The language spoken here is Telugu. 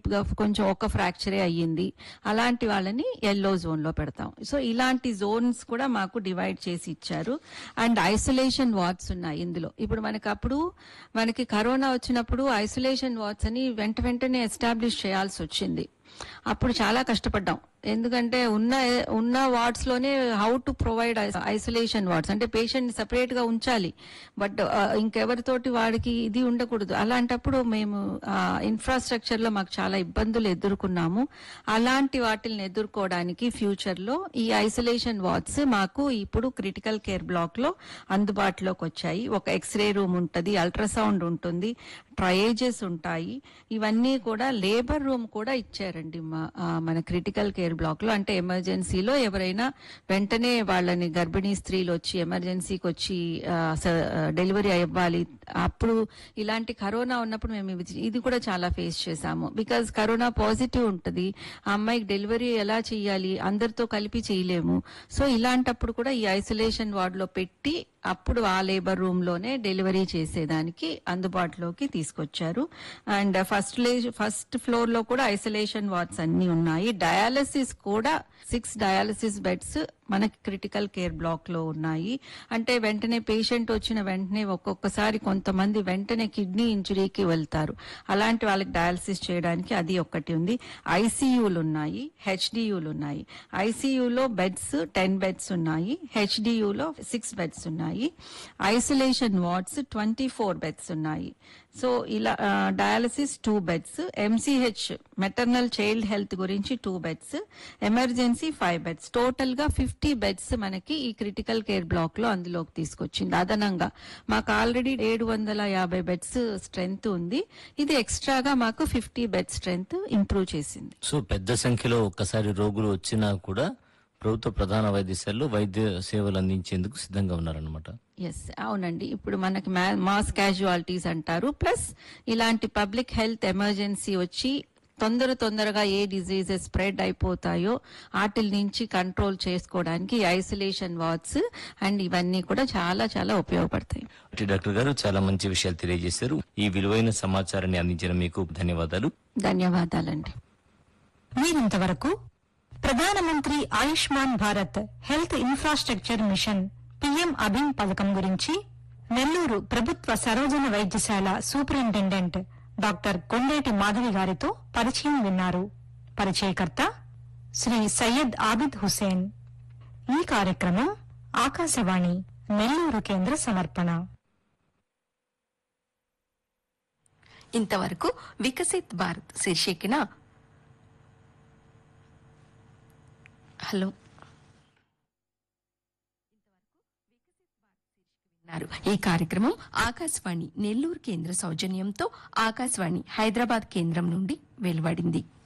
డీప్ గా కొంచెం ఒక ఫ్రాక్చరే అయ్యింది అలాంటి వాళ్ళని ఎల్లో జోన్ లో పెడతాం సో ఇలాంటి జోన్స్ కూడా మాకు డివైడ్ చేసి ఇచ్చారు అండ్ ఐసోలేషన్ వార్డ్స్ ఉన్నాయి ఇందులో ఇప్పుడు మనకి అప్పుడు మనకి కరోనా వచ్చినప్పుడు ఐసోలేషన్ వార్డ్స్ అని వెంట వెంటనే ఎస్టాబ్లిష్ చేయాల్సి వచ్చింది అప్పుడు చాలా కష్టపడ్డాం ఎందుకంటే ఉన్న ఉన్న వార్డ్స్ లోనే how to provide isolation wards అంటే పేషెంట్ సెపరేట్ గా ఉంచాలి బట్ ఇంకెవరితోటి వాడికి ఇది ఉండకూడదు అలాంటప్పుడు మేము ఇన్ఫ్రాస్ట్రక్చర్ లో మాకు చాలా ఇబ్బందులు ఎదుర్కొన్నాము అలాంటి వాటిని ఎదుర్కోవడానికి ఫ్యూచర్ లో ఈ ఐసోలేషన్ వార్డ్స్ మాకు ఇప్పుడు క్రిటికల్ కేర్ బ్లాక్ లో అందుబాటులోకి వచ్చాయి ఒక ఎక్స్రే రూమ్ ఉంటుంది అల్ట్రాసౌండ్ ఉంటుంది ట్రయేజెస్ ఉంటాయి ఇవన్నీ కూడా లేబర్ రూమ్ కూడా ఇచ్చారండి మా- ఆ, మన క్రిటికల్ కేర్ బ్లాక్ లో అంటే ఎమర్జెన్సీలో ఎవరైనా వెంటనే వాళ్ళని గర్భిణీ స్త్రీలు వచ్చి ఎమర్జెన్సీకి వచ్చి ఆ, స- ఆ, డెలివరీ అవ్వాలి అప్పుడు ఇలాంటి కరోనా ఉన్నప్పుడు మేము ఇది- ఇది కూడా చాలా ఫేస్ చేశాము బికాజ్ కరోనా పాజిటివ్ ఉంటుంది ఆ అమ్మాయికి డెలివరీ ఎలా చేయాలి అందరితో కలిపి చేయలేము సో ఇలాంటప్పుడు కూడా ఈ ఐసోలేషన్ వార్డ్ లో పెట్టి అప్పుడు ఆ లేబర్ రూమ్ లోనే డెలివరీ చేసేదానికి అందుబాటులోకి తీసుకొచ్చారు అండ్ ఫస్ట్ ఫస్ట్ ఫ్లోర్ లో కూడా ఐసోలేషన్ వార్డ్స్ అన్ని ఉన్నాయి డయాలసిస్ కూడా సిక్స్ డయాలసిస్ బెడ్స్ మనకి క్రిటికల్ కేర్ బ్లాక్ లో ఉన్నాయి అంటే వెంటనే పేషెంట్ వచ్చిన వెంటనే ఒక్కొక్కసారి కొంతమంది వెంటనే కిడ్నీ ఇంజురీకి వెళ్తారు అలాంటి వాళ్ళకి డయాలసిస్ చేయడానికి అది ఒక్కటి ఉంది ఐసీయూలు ఉన్నాయి హెచ్డియూలు ఉన్నాయి ఐసీయూలో బెడ్స్ టెన్ బెడ్స్ ఉన్నాయి హెచ్డియూలో సిక్స్ బెడ్స్ ఉన్నాయి isolation wards twenty four beds ఉన్నాయి సో ఇలా dialysis two beds MCH maternal child health గురించి two beds emergency five beds total గా ఫిఫ్టీ బెడ్స్ మనకి ఈ క్రిటికల్ కేర్ బ్లాక్ లో అందులోకి తీసుకొచ్చింది అదనంగా మాకు ఆల్రెడీ ఏడు వందల యాభై బెడ్స్ స్ట్రెంగ్త్ ఉంది ఇది ఎక్స్ట్రాగా మాకు ఫిఫ్టీ బెడ్ స్ట్రెంగ్త్ ఇంప్రూవ్ చేసింది సో పెద్ద సంఖ్యలో ఒక్కసారి రోగులు వచ్చినా కూడా ప్రభుత్వ ప్రధాన వైద్యశాలలో వైద్య సేవలు అందించేందుకు సిద్ధంగా ఉన్నారనమాట ఎస్ అవునండి ఇప్పుడు మనకి మా- మాస్ క్యాజువాలిటీస్ అంటారు ప్లస్ ఇలాంటి పబ్లిక్ హెల్త్ ఎమర్జెన్సీ వచ్చి తొందర తొందరగా ఏ డిజీజెస్ స్ప్రెడ్ అయిపోతాయో వాటిల నుంచి కంట్రోల్ చేసుకోవడానికి ఐసోలేషన్ వార్డ్స్ అండ్ ఇవన్నీ కూడా చాలా చాలా ఉపయోగపడతాయి అంటే డాక్టర్ గారు చాలా మంచి విషయాలు తెలియజేశారు ఈ విలువైన సమాచారాన్ని అందించిన మీకు ధన్యవాదాలు ధన్యవాదాలండి మీరింతవరకు Pradhanmantri Ayushman Bharat health infrastructure mission PM అభిన్ పథకం గురించి నెల్లూరు ప్రభుత్వ సరోజన వైద్యశాల సూపరింటెండెంట్ డాక్టర్ కొండేటి మాధవి గారితో పరిచయం విన్నారు పరిచయకర్త శ్రీ సయ్యద్ ఆబిద్ హుసేన్ ఈ కార్యక్రమం ఆకాశవాణి నెల్లూరు కేంద్ర సమర్పణ ఇంతవరకు వికసిత్ భారత్ శీర్షికన హలో విన్నారు. ఈ కార్యక్రమం ఆకాశవాణి నెల్లూరు కేంద్ర సౌజన్యంతో ఆకాశవాణి హైదరాబాద్ కేంద్రం నుండి వెలువడింది